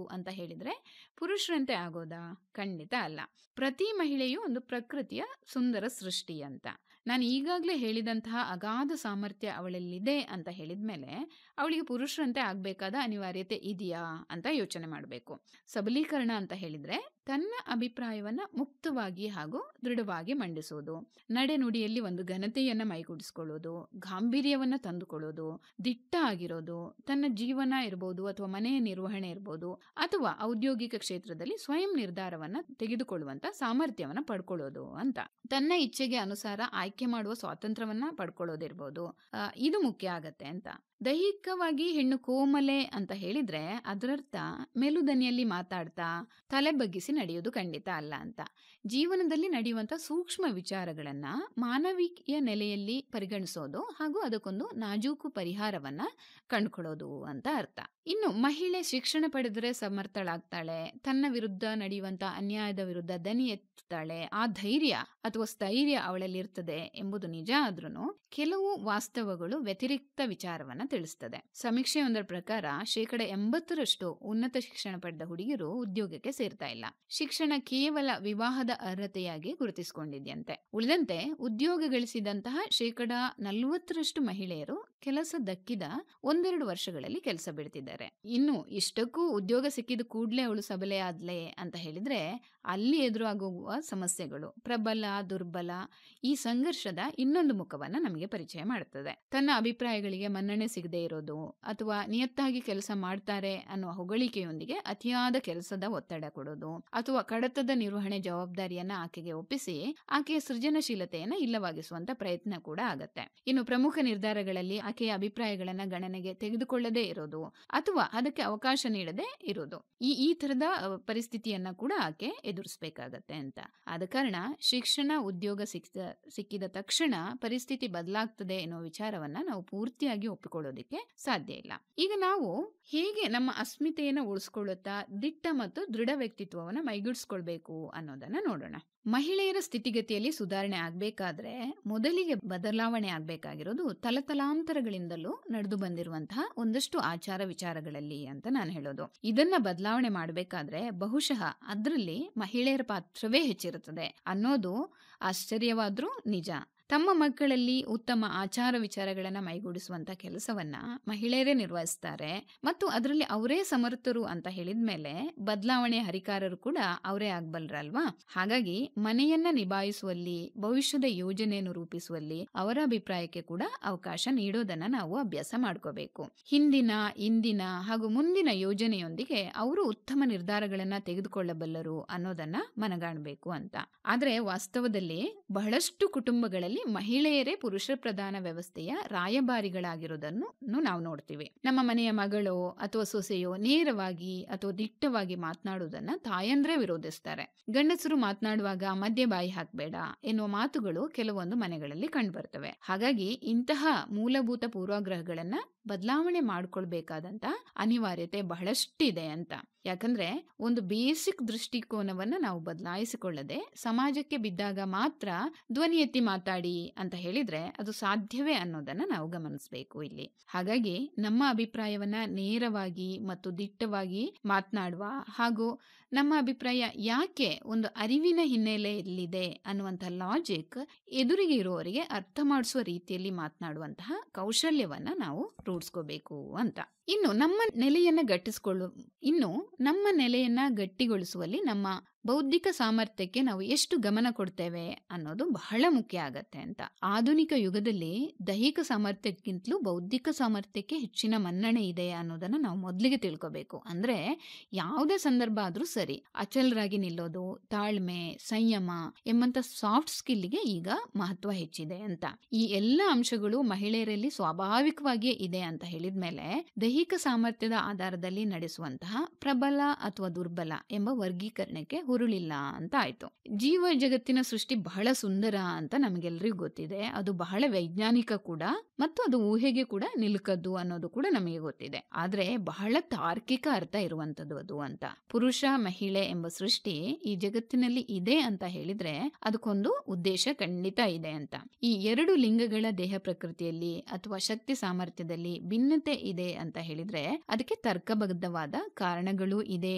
ಅಂತ ಹೇಳಿದ್ರೆ ಪುರುಷರಂತೆ ಆಗೋದಾ ಖಂಡಿತ ಅಲ್ಲ ಪ್ರತಿ ಮಹಿಳೆಯು ಒಂದು ಪ್ರಕೃತಿಯ ಸುಂದರ ಸೃಷ್ಟಿ ಅಂತ ನಾನು ಈಗಾಗಲೇ ಹೇಳಿದಂತಹ ಅಗಾಧ ಸಾಮರ್ಥ್ಯ ಅವಳಲ್ಲಿದೆ ಅಂತ ಹೇಳಿದ್ಮೇಲೆ ಅವಳಿಗೆ ಪುರುಷರಂತೆ ಆಗಬೇಕಾದ ಅನಿವಾರ್ಯತೆ ಇದೆಯಾ ಅಂತ ಯೋಚನೆ ಮಾಡಬೇಕು ಸಬಲೀಕರಣ ಅಂತ ಹೇಳಿದ್ರೆ ತನ್ನ ಅಭಿಪ್ರಾಯವನ್ನ ಮುಕ್ತವಾಗಿ ಹಾಗೂ ದೃಢವಾಗಿ ಮಂಡಿಸೋದು ನಡೆನುಡಿಯಲ್ಲಿ ಒಂದು ಘನತೆಯನ್ನ ಮೈಗೂಡಿಸ್ಕೊಳ್ಳೋದು ಗಾಂಭೀರ್ಯವನ್ನ ತಂದುಕೊಳ್ಳೋದು ದಿಟ್ಟ ಆಗಿರೋದು ತನ್ನ ಜೀವನ ಇರ್ಬೋದು ಅಥವಾ ಮನೆಯ ನಿರ್ವಹಣೆ ಇರ್ಬೋದು ಅಥವಾ ಔದ್ಯೋಗಿಕ ಕ್ಷೇತ್ರದಲ್ಲಿ ಸ್ವಯಂ ನಿರ್ಧಾರವನ್ನ ತೆಗೆದುಕೊಳ್ಳುವಂತ ಸಾಮರ್ಥ್ಯವನ್ನ ಪಡ್ಕೊಳ್ಳೋದು ಅಂತ ತನ್ನ ಇಚ್ಛೆಗೆ ಅನುಸಾರ ಆಯ್ಕೆ ಮಾಡುವ ಸ್ವಾತಂತ್ರ್ಯವನ್ನ ಪಡ್ಕೊಳ್ಳೋದಿರ್ಬೋದು ಆ, ಇದು ಮುಖ್ಯ ಆಗತ್ತೆ ಅಂತ ದೈಹಿಕವಾಗಿ ಹೆಣ್ಣು ಕೋಮಲೆ ಅಂತ ಹೇಳಿದ್ರೆ ಅದರರ್ಥ ಮೆಲುದನಿಯಲ್ಲಿ ಮಾತಾಡ್ತಾ ತಲೆ ಬಗ್ಗಿಸಿ ನಡೆಯೋದು ಖಂಡಿತ ಅಲ್ಲ ಅಂತ ಜೀವನದಲ್ಲಿ ನಡೆಯುವಂತ ಸೂಕ್ಷ್ಮ ವಿಚಾರಗಳನ್ನ ಮಾನವೀಯ ನೆಲೆಯಲ್ಲಿ ಪರಿಗಣಿಸೋದು ಹಾಗೂ ಅದಕ್ಕೊಂದು ನಾಜೂಕು ಪರಿಹಾರವನ್ನ ಕಂಡುಕೊಳ್ಳೋದು ಅಂತ ಅರ್ಥ ಇನ್ನು ಮಹಿಳೆ ಶಿಕ್ಷಣ ಪಡೆದರೆ ಸಮರ್ಥಳಾಗ್ತಾಳೆ ತನ್ನ ವಿರುದ್ಧ ನಡೆಯುವಂತ ಅನ್ಯಾಯದ ವಿರುದ್ಧ ದನಿ ಎತ್ತುತ್ತಾಳೆ ಆ ಧೈರ್ಯ ಅಥವಾ ಸ್ಥೈರ್ಯ ಅವಳಲ್ಲಿ ಇರ್ತದೆ ಎಂಬುದು ನಿಜ ಆದ್ರೂ ಕೆಲವು ವಾಸ್ತವಗಳು ವ್ಯತಿರಿಕ್ತ ವಿಚಾರವನ್ನ ತಿಳಿಸ್ತದೆ ಸಮೀಕ್ಷೆಯೊಂದರ ಪ್ರಕಾರ ಶೇಕಡ ಎಂಬತ್ತರಷ್ಟು ಉನ್ನತ ಶಿಕ್ಷಣ ಪಡೆದ ಹುಡುಗಿಯರು ಉದ್ಯೋಗಕ್ಕೆ ಸೇರ್ತಾ ಇಲ್ಲ ಶಿಕ್ಷಣ ಕೇವಲ ವಿವಾಹದ ಅರ್ಹತೆಯಾಗಿ ಗುರುತಿಸಿಕೊಂಡಿದ್ಯಂತೆ ಉಳಿದಂತೆ ಉದ್ಯೋಗ ಗಳಿಸಿದಂತಹ ಶೇಕಡ ನಲವತ್ತರಷ್ಟು ಮಹಿಳೆಯರು ಕೆಲಸ ದಕ್ಕಿದ ಒಂದೆರಡು ವರ್ಷಗಳಲ್ಲಿ ಕೆಲಸ ಬಿಡ್ತಿದ್ದಾರೆ ಇನ್ನು ಇಷ್ಟಕ್ಕೂ ಉದ್ಯೋಗ ಸಿಕ್ಕಿದ ಕೂಡಲೇ ಅವಳು ಸಬಲೆ ಆದ್ಲೆ ಅಂತ ಹೇಳಿದ್ರೆ ಅಲ್ಲಿ ಎದುರಾಗುವ ಸಮಸ್ಯೆಗಳು ಪ್ರಬಲ ದುರ್ಬಲ ಈ ಸಂಘರ್ಷದ ಇನ್ನೊಂದು ಮುಖವನ್ನ ನಮಗೆ ಪರಿಚಯ ಮಾಡುತ್ತದೆ ತನ್ನ ಅಭಿಪ್ರಾಯಗಳಿಗೆ ಮನ್ನಣೆ ಸಿಗದೆ ಇರೋದು ಅಥವಾ ನಿಯತ್ತಾಗಿ ಕೆಲಸ ಮಾಡ್ತಾರೆ ಅನ್ನುವ ಹೊಗಳಿಕೆಯೊಂದಿಗೆ ಅತಿಯಾದ ಕೆಲಸದ ಒತ್ತಡ ಕೊಡೋದು ಅಥವಾ ಕಡತದ ನಿರ್ವಹಣೆ ಜವಾಬ್ದಾರಿಯನ್ನ ಆಕೆಗೆ ಒಪ್ಪಿಸಿ ಆಕೆಯ ಸೃಜನಶೀಲತೆಯನ್ನ ಇಲ್ಲವಾಗಿಸುವಂತ ಪ್ರಯತ್ನ ಕೂಡ ಆಗತ್ತೆ ಇನ್ನು ಪ್ರಮುಖ ನಿರ್ಧಾರಗಳಲ್ಲಿ ಆಕೆಯ ಅಭಿಪ್ರಾಯಗಳನ್ನ ಗಣನೆಗೆ ತೆಗೆದುಕೊಳ್ಳದೇ ಇರೋದು ಅಥವಾ ಅದಕ್ಕೆ ಅವಕಾಶ ನೀಡದೆ ಇರೋದು ಈ ಈ ತರದ ಅಹ್, ಪರಿಸ್ಥಿತಿಯನ್ನ ಕೂಡ ಆಕೆ ಎದುರಿಸಬೇಕಾಗತ್ತೆ ಅಂತ ಆದ ಕಾರಣ ಶಿಕ್ಷಣ ಉದ್ಯೋಗ ಸಿಕ್ಕಿದ ಸಿಕ್ಕಿದ ತಕ್ಷಣ ಪರಿಸ್ಥಿತಿ ಬದಲಾಗ್ತದೆ ಎನ್ನುವ ವಿಚಾರವನ್ನ ನಾವು ಪೂರ್ತಿಯಾಗಿ ಒಪ್ಪಿಕೊಳ್ಳೋದಿಕ್ಕೆ ಸಾಧ್ಯ ಇಲ್ಲ ಈಗ ನಾವು ಹೇಗೆ ನಮ್ಮ ಅಸ್ಮಿತೆಯನ್ನ ಉಳಿಸ್ಕೊಳ್ಳುತ್ತಾ ದಿಟ್ಟ ಮತ್ತು ದೃಢ ವ್ಯಕ್ತಿತ್ವವನ್ನ ಮೈಗೂಡಿಸ್ಕೊಳ್ಬೇಕು ಅನ್ನೋದನ್ನ ನೋಡೋಣ ಮಹಿಳೆಯರ ಸ್ಥಿತಿಗತಿಯಲ್ಲಿ ಸುಧಾರಣೆ ಆಗ್ಬೇಕಾದ್ರೆ ಮೊದಲಿಗೆ ಬದಲಾವಣೆ ಆಗ್ಬೇಕಾಗಿರೋದು ತಲತಲಾಂತರಗಳಿಂದಲೂ ನಡೆದು ಬಂದಿರುವಂತಹ ಒಂದಷ್ಟು ಆಚಾರ ವಿಚಾರಗಳಲ್ಲಿ ಅಂತ ನಾನು ಹೇಳೋದು ಇದನ್ನ ಬದಲಾವಣೆ ಮಾಡಬೇಕಾದ್ರೆ ಬಹುಶಃ ಅದರಲ್ಲಿ ಮಹಿಳೆಯರ ಪಾತ್ರವೇ ಹೆಚ್ಚಿರುತ್ತದೆ ಅನ್ನೋದು ಆಶ್ಚರ್ಯವಾದ್ರೂ ನಿಜ ತಮ್ಮ ಮಕ್ಕಳಲ್ಲಿ ಉತ್ತಮ ಆಚಾರ ವಿಚಾರಗಳನ್ನ ಮೈಗೂಡಿಸುವಂತ ಕೆಲಸವನ್ನ ಮಹಿಳೆಯರೇ ನಿರ್ವಹಿಸ್ತಾರೆ ಮತ್ತು ಅದರಲ್ಲಿ ಅವರೇ ಸಮರ್ಥರು ಅಂತ ಹೇಳಿದ್ಮೇಲೆ ಬದಲಾವಣೆ ಹರಿಕಾರರು ಕೂಡ ಅವರೇ ಆಗ್ಬಲ್ರಲ್ವಾ ಹಾಗಾಗಿ ಮನೆಯನ್ನ ನಿಭಾಯಿಸುವಲ್ಲಿ ಭವಿಷ್ಯದ ಯೋಜನೆಯನ್ನು ರೂಪಿಸುವಲ್ಲಿ ಅವರ ಅಭಿಪ್ರಾಯಕ್ಕೆ ಕೂಡ ಅವಕಾಶ ನೀಡೋದನ್ನ ನಾವು ಅಭ್ಯಾಸ ಮಾಡ್ಕೋಬೇಕು ಹಿಂದಿನ ಇಂದಿನ ಹಾಗೂ ಮುಂದಿನ ಯೋಜನೆಯೊಂದಿಗೆ ಅವರು ಉತ್ತಮ ನಿರ್ಧಾರಗಳನ್ನ ತೆಗೆದುಕೊಳ್ಳಬಲ್ಲರು ಅನ್ನೋದನ್ನ ಮನಗಾಣಬೇಕು ಅಂತ ಆದ್ರೆ ವಾಸ್ತವದಲ್ಲಿ ಬಹಳಷ್ಟು ಕುಟುಂಬಗಳಲ್ಲಿ ಮಹಿಳೆಯರೇ ಪುರುಷ ಪ್ರಧಾನ ವ್ಯವಸ್ಥೆಯ ರಾಯಭಾರಿಗಳಾಗಿರೋದನ್ನು ನಾವು ನೋಡ್ತೀವಿ ನಮ್ಮ ಮನೆಯ ಮಗಳೋ ಅಥವಾ ಸೊಸೆಯೋ ನೇರವಾಗಿ ಅಥವಾ ದಿಟ್ಟವಾಗಿ ಮಾತನಾಡುವುದನ್ನ ತಾಯಂದ್ರೆ ವಿರೋಧಿಸ್ತಾರೆ ಗಂಡಸರು ಮಾತನಾಡುವಾಗ ಮಧ್ಯೆ ಬಾಯಿ ಹಾಕ್ಬೇಡ ಎನ್ನುವ ಮಾತುಗಳು ಕೆಲವೊಂದು ಮನೆಗಳಲ್ಲಿ ಕಂಡುಬರ್ತವೆ ಹಾಗಾಗಿ ಇಂತಹ ಮೂಲಭೂತ ಪೂರ್ವಾಗ್ರಹಗಳನ್ನ ಬದಲಾವಣೆ ಮಾಡ್ಕೊಳ್ಬೇಕಾದಂತ ಅನಿವಾರ್ಯತೆ ಬಹಳಷ್ಟಿದೆ ಅಂತ ಯಾಕಂದ್ರೆ ಒಂದು ಬೇಸಿಕ್ ದೃಷ್ಟಿಕೋನವನ್ನ ನಾವು ಬದಲಾಯಿಸಿಕೊಳ್ಳದೆ ಸಮಾಜಕ್ಕೆ ಬಿದ್ದಾಗ ಮಾತ್ರ ಧ್ವನಿ ಎತ್ತಿ ಮಾತಾಡಿ ಅಂತ ಹೇಳಿದ್ರೆ ಅದು ಸಾಧ್ಯವೇ ಅನ್ನೋದನ್ನ ನಾವು ಗಮನಿಸಬೇಕು ಇಲ್ಲಿ ಹಾಗಾಗಿ ನಮ್ಮ ಅಭಿಪ್ರಾಯವನ್ನ ನೇರವಾಗಿ ಮತ್ತು ದಿಟ್ಟವಾಗಿ ಮಾತನಾಡುವ ಹಾಗೂ ನಮ್ಮ ಅಭಿಪ್ರಾಯ ಯಾಕೆ ಒಂದು ಅರಿವಿನ ಹಿನ್ನೆಲೆಯಲ್ಲಿದೆ ಅನ್ನುವಂಥ ಲಾಜಿಕ್ ಎದುರಿಗೆ ಇರುವವರಿಗೆ ಅರ್ಥ ಮಾಡಿಸುವ ರೀತಿಯಲ್ಲಿ ಮಾತನಾಡುವಂತಹ ಕೌಶಲ್ಯವನ್ನ ನಾವು ರೂಢಿಸ್ಕೋಬೇಕು ಅಂತ ಇನ್ನು ನಮ್ಮ ನೆಲೆಯನ್ನ ಗಟ್ಟಿಸ್ಕೊಳ್ಳು ಇನ್ನು ನಮ್ಮ ನೆಲೆಯನ್ನ ಗಟ್ಟಿಗೊಳಿಸುವಲ್ಲಿ ನಮ್ಮ ಬೌದ್ಧಿಕ ಸಾಮರ್ಥ್ಯಕ್ಕೆ ನಾವು ಎಷ್ಟು ಗಮನ ಕೊಡ್ತೇವೆ ಅನ್ನೋದು ಬಹಳ ಮುಖ್ಯ ಆಗತ್ತೆ ಅಂತ ಆಧುನಿಕ ಯುಗದಲ್ಲಿ ದೈಹಿಕ ಸಾಮರ್ಥ್ಯಕ್ಕಿಂತಲೂ ಬೌದ್ಧಿಕ ಸಾಮರ್ಥ್ಯಕ್ಕೆ ಹೆಚ್ಚಿನ ಮನ್ನಣೆ ಇದೆ ಅನ್ನೋದನ್ನ ನಾವು ಮೊದಲಿಗೆ ತಿಳ್ಕೋಬೇಕು ಅಂದ್ರೆ ಯಾವುದೇ ಸಂದರ್ಭ ಆದ್ರೂ ಸರಿ ಅಚಲರಾಗಿ ನಿಲ್ಲೋದು ತಾಳ್ಮೆ ಸಂಯಮ ಎಂಬಂತ ಸಾಫ್ಟ್ ಸ್ಕಿಲ್ಗೆ ಈಗ ಮಹತ್ವ ಹೆಚ್ಚಿದೆ ಅಂತ ಈ ಎಲ್ಲ ಅಂಶಗಳು ಮಹಿಳೆಯರಲ್ಲಿ ಸ್ವಾಭಾವಿಕವಾಗಿಯೇ ಇದೆ ಅಂತ ಹೇಳಿದ್ಮೇಲೆ ದೈಹಿಕ ಸಾಮರ್ಥ್ಯದ ಆಧಾರದಲ್ಲಿ ನಡೆಸುವಂತಹ ಪ್ರಬಲ ಅಥವಾ ದುರ್ಬಲ ಎಂಬ ವರ್ಗೀಕರಣಕ್ಕೆ ಹುರುಳಿಲ್ಲ ಅಂತ ಆಯ್ತು ಜೀವ ಜಗತ್ತಿನ ಸೃಷ್ಟಿ ಬಹಳ ಸುಂದರ ಅಂತ ನಮಗೆಲ್ಲರಿಗೂ ಗೊತ್ತಿದೆ ಅದು ಬಹಳ ವೈಜ್ಞಾನಿಕ ಕೂಡ ಮತ್ತು ಅದು ಊಹೆಗೆ ಕೂಡ ನಿಲುಕದ್ದು ಅನ್ನೋದು ಕೂಡ ನಮಗೆ ಗೊತ್ತಿದೆ ಆದ್ರೆ ಬಹಳ ತಾರ್ಕಿಕ ಅರ್ಥ ಇರುವಂತದ್ದು ಅದು ಅಂತ ಪುರುಷ ಮಹಿಳೆ ಎಂಬ ಸೃಷ್ಟಿ ಈ ಜಗತ್ತಿನಲ್ಲಿ ಇದೆ ಅಂತ ಹೇಳಿದ್ರೆ ಅದಕ್ಕೊಂದು ಉದ್ದೇಶ ಖಂಡಿತ ಇದೆ ಅಂತ ಈ ಎರಡು ಲಿಂಗಗಳ ದೇಹ ಪ್ರಕೃತಿಯಲ್ಲಿ ಅಥವಾ ಶಕ್ತಿ ಸಾಮರ್ಥ್ಯದಲ್ಲಿ ಭಿನ್ನತೆ ಇದೆ ಅಂತ ಹೇಳಿದ್ರೆ ಅದಕ್ಕೆ ತರ್ಕಬದ್ಧವಾದ ಕಾರಣಗಳು ಇದೆ